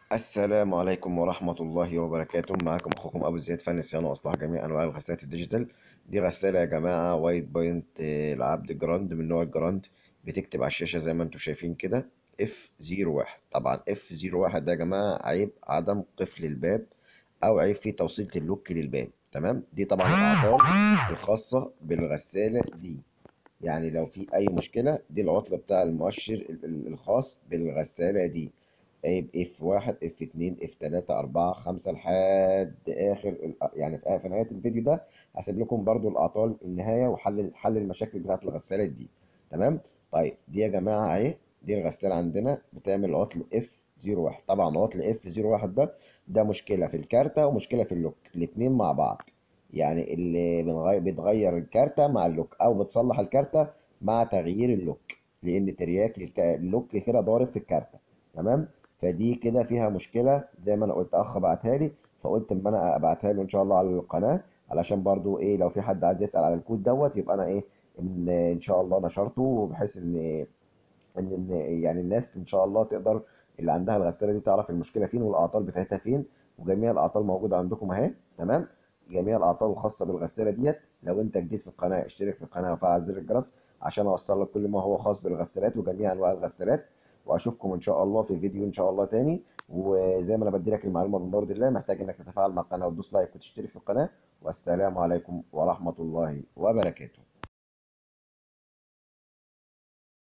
السلام عليكم ورحمة الله وبركاته معكم أخوكم أبو زياد فني صيانة وإصلاح جميع أنواع الغسالات الديجيتال دي غسالة يا جماعة وايت بوينت آه، العبد جراند من نوع الجراند بتكتب على الشاشة زي ما انتم شايفين كده اف 01 طبعا اف 01 ده يا جماعة عيب عدم قفل الباب أو عيب في توصيلة اللوك للباب تمام دي طبعا الأعطال الخاصة بالغسالة دي يعني لو في أي مشكلة دي العطل بتاع المؤشر ال- ال- الخاص بالغسالة دي عيب اف واحد اف اتنين اف تلاتة اربعة خمسة لحد اخر ال- يعني في في نهاية الفيديو ده هسيب لكم برضو الاعطال النهاية وحل حل المشاكل بتاعت الغسالات دي تمام طيب دي يا جماعة اهي دي الغسالة عندنا بتعمل عطل اف 01 طبعا عطل اف 01 ده ده مشكلة في الكارتة ومشكلة في اللوك الاتنين مع بعض يعني اللي بنغير بتغير الكارتة مع اللوك او بتصلح الكارتة مع تغيير اللوك لان ترياك للك- اللوك كده ضارب في الكارتة تمام فدي كده فيها مشكلة زي ما انا قلت اخ بعتها لي فقلت اما انا ابعتها له ان شاء الله على القناة علشان برضو ايه لو في حد عايز يسأل على الكود دوت يبقى انا ايه ان ان شاء الله نشرته بحيث ان ان إن يعني الناس ان شاء الله تقدر اللي عندها الغسالة دي تعرف المشكلة فين والاعطال بتاعتها فين وجميع الاعطال موجودة عندكم اهي تمام جميع الاعطال الخاصة بالغسالة ديت لو انت جديد في القناة اشترك في القناة وفعل زر الجرس عشان اوصل لك كل ما هو خاص بالغسالات وجميع انواع الغسالات واشوفكم ان شاء الله في فيديو ان شاء الله تاني وزي ما انا بدي لك المعلومه من برد الله محتاج انك تتفاعل مع القناه وتدوس لايك وتشترك في القناه والسلام عليكم ورحمه الله وبركاته